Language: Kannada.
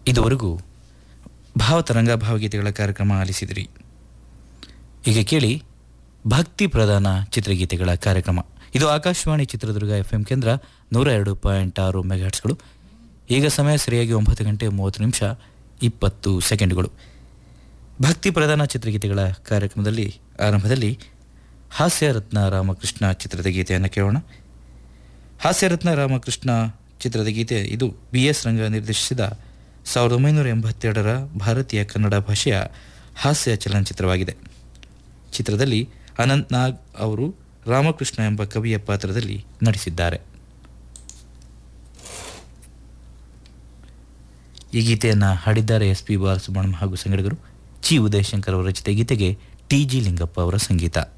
ಇದುವರೆಗೂ ಭಾವತರಂಗ ಭಾವಗೀತೆಗಳ ಕಾರ್ಯಕ್ರಮ ಆಲಿಸಿದಿರಿ ಈಗ ಕೇಳಿ ಭಕ್ತಿ ಪ್ರಧಾನ ಚಿತ್ರಗೀತೆಗಳ ಕಾರ್ಯಕ್ರಮ ಇದು ಆಕಾಶವಾಣಿ ಚಿತ್ರದುರ್ಗ ಎಫ್ ಎಂ ಕೇಂದ್ರ ನೂರ ಎರಡು ಪಾಯಿಂಟ್ ಆರು ಮೆಗಾಟ್ಸ್ಗಳು ಈಗ ಸಮಯ ಸರಿಯಾಗಿ ಒಂಬತ್ತು ಗಂಟೆ ಮೂವತ್ತು ನಿಮಿಷ ಇಪ್ಪತ್ತು ಸೆಕೆಂಡ್ಗಳು ಭಕ್ತಿ ಪ್ರಧಾನ ಚಿತ್ರಗೀತೆಗಳ ಕಾರ್ಯಕ್ರಮದಲ್ಲಿ ಆರಂಭದಲ್ಲಿ ಹಾಸ್ಯರತ್ನ ರಾಮಕೃಷ್ಣ ಚಿತ್ರದ ಗೀತೆಯನ್ನು ಕೇಳೋಣ ಹಾಸ್ಯರತ್ನ ರಾಮಕೃಷ್ಣ ಚಿತ್ರದ ಗೀತೆ ಇದು ಬಿ ಎಸ್ ರಂಗ ನಿರ್ದೇಶಿಸಿದ ಸಾವಿರದ ಒಂಬೈನೂರ ಎಂಬತ್ತೆರಡರ ಭಾರತೀಯ ಕನ್ನಡ ಭಾಷೆಯ ಹಾಸ್ಯ ಚಲನಚಿತ್ರವಾಗಿದೆ ಚಿತ್ರದಲ್ಲಿ ಅನಂತ್ ನಾಗ್ ಅವರು ರಾಮಕೃಷ್ಣ ಎಂಬ ಕವಿಯ ಪಾತ್ರದಲ್ಲಿ ನಟಿಸಿದ್ದಾರೆ ಈ ಗೀತೆಯನ್ನು ಹಾಡಿದ್ದಾರೆ ಎಸ್ ಪಿ ಬಾಲಸುಬ್ರಹ್ಮಣ್ಯಂ ಹಾಗೂ ಸಂಗಡಿಗರು ಚಿ ಉದಯಶಂಕರ್ ಅವರ ರಚಿತ ಗೀತೆಗೆ ಟಿ ಜಿ ಲಿಂಗಪ್ಪ ಅವರ ಸಂಗೀತ